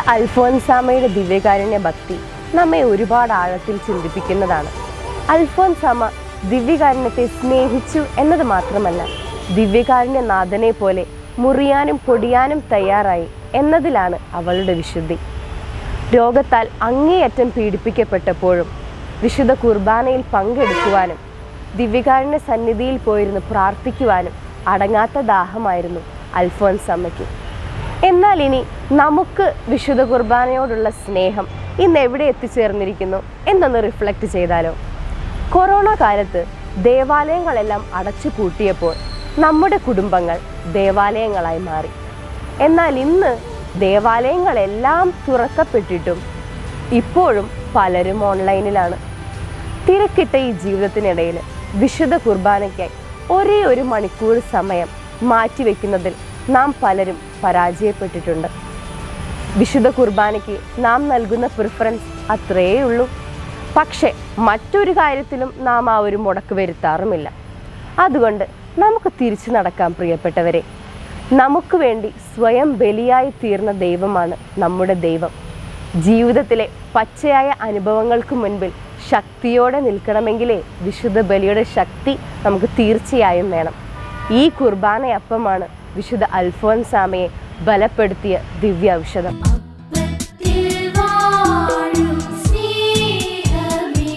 അൽഫോൻസാമയുടെ ദിവ്യകാരുണ്യ ഭക്തി നമ്മെ ഒരുപാട് ആഴത്തിൽ ചിന്തിപ്പിക്കുന്നതാണ് അൽഫോൻസാമ ദിവ്യകാരുണ്യത്തെ സ്നേഹിച്ചു എന്നത് മാത്രമല്ല ദിവ്യകാരുണ്യ നാഥനെ പോലെ മുറിയാനും പൊടിയാനും തയ്യാറായി എന്നതിലാണ് അവളുടെ വിശുദ്ധി രോഗത്താൽ അങ്ങേയറ്റം പീഡിപ്പിക്കപ്പെട്ടപ്പോഴും വിശുദ്ധ കുർബാനയിൽ പങ്കെടുക്കുവാനും ദിവ്യകാരുണ്യ സന്നിധിയിൽ പോയിരുന്ന് പ്രാർത്ഥിക്കുവാനും അടങ്ങാത്ത ദാഹമായിരുന്നു അൽഫോൻസ് അമ്മയ്ക്ക് എന്നാൽ ഇനി നമുക്ക് വിശുദ്ധ കുർബാനയോടുള്ള സ്നേഹം ഇന്ന് എവിടെ എത്തിച്ചേർന്നിരിക്കുന്നു എന്നൊന്ന് റിഫ്ലക്റ്റ് ചെയ്താലോ കൊറോണ കാലത്ത് ദേവാലയങ്ങളെല്ലാം അടച്ചു പൂട്ടിയപ്പോൾ നമ്മുടെ കുടുംബങ്ങൾ ദേവാലയങ്ങളായി മാറി എന്നാൽ ഇന്ന് ദേവാലയങ്ങളെല്ലാം തുറക്കപ്പെട്ടിട്ടും ഇപ്പോഴും പലരും ഓൺലൈനിലാണ് തിരക്കിട്ട ഈ ജീവിതത്തിനിടയിൽ വിശുദ്ധ കുർബാനയ്ക്കായി ഒരേ ഒരു മണിക്കൂർ സമയം മാറ്റിവെക്കുന്നതിൽ നാം പലരും പരാജയപ്പെട്ടിട്ടുണ്ട് വിശുദ്ധ കുർബാനയ്ക്ക് നാം നൽകുന്ന പ്രിഫറൻസ് അത്രയേ ഉള്ളൂ പക്ഷേ മറ്റൊരു കാര്യത്തിലും നാം ആ ഒരു മുടക്ക് വരുത്താറുമില്ല അതുകൊണ്ട് നമുക്ക് തിരിച്ചു നടക്കാം പ്രിയപ്പെട്ടവരെ നമുക്ക് വേണ്ടി സ്വയം ബലിയായി തീർന്ന ദൈവമാണ് നമ്മുടെ ദൈവം ജീവിതത്തിലെ പച്ചയായ അനുഭവങ്ങൾക്ക് മുൻപിൽ ശക്തിയോടെ നിൽക്കണമെങ്കിലേ വിശുദ്ധ ബലിയുടെ ശക്തി നമുക്ക് തീർച്ചയായും വേണം ഈ കുർബാനയപ്പമാണ് വിശുദ്ധ അൽഫോൻസാമയെ ബലപ്പെടുത്തിയ ദിവ്യ ഔഷധം അപ്പത്തിൽ വാഴും സ്നേഹമേ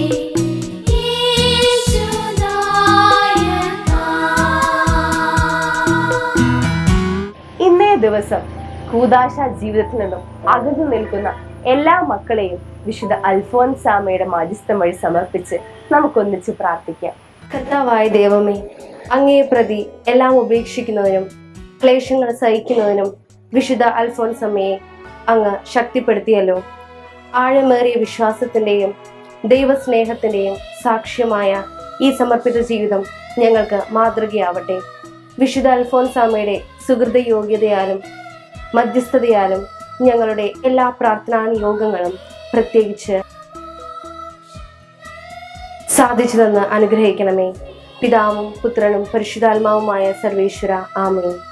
യേശുനായക ഇന്നേ ദിവസം കൂതാശ ജീവിതത്തിൽ നിന്നും അകന്നു നിൽക്കുന്ന എല്ലാ മക്കളെയും വിശുദ്ധ അൽഫോൻസാമയുടെ മാധ്യസ്ഥം വഴി സമർപ്പിച്ച് നമുക്കൊന്നിച്ച് പ്രാർത്ഥിക്കാം കർത്താവായ ദൈവമേ അങ്ങേ പ്രതി എല്ലാം ഉപേക്ഷിക്കുന്നതിനും ക്ലേശങ്ങൾ സഹിക്കുന്നതിനും വിശുദ്ധ അൽഫോൻസമ്മയെ അങ്ങ് ശക്തിപ്പെടുത്തിയല്ലോ ആഴമേറിയ വിശ്വാസത്തിന്റെയും ദൈവസ്നേഹത്തിന്റെയും സാക്ഷ്യമായ ഈ സമർപ്പിത ജീവിതം ഞങ്ങൾക്ക് മാതൃകയാവട്ടെ വിശുദ്ധ അൽഫോൻസാമയുടെ സുഹൃത യോഗ്യതയാലും മധ്യസ്ഥതയാലും ഞങ്ങളുടെ എല്ലാ പ്രാർത്ഥനാ നിയോഗങ്ങളും പ്രത്യേകിച്ച് സാധിച്ചു തന്ന് അനുഗ്രഹിക്കണമേ പിതാവും പുത്രനും പരിശുദ്ധാത്മാവുമായ സർവേശ്വര ആമേൻ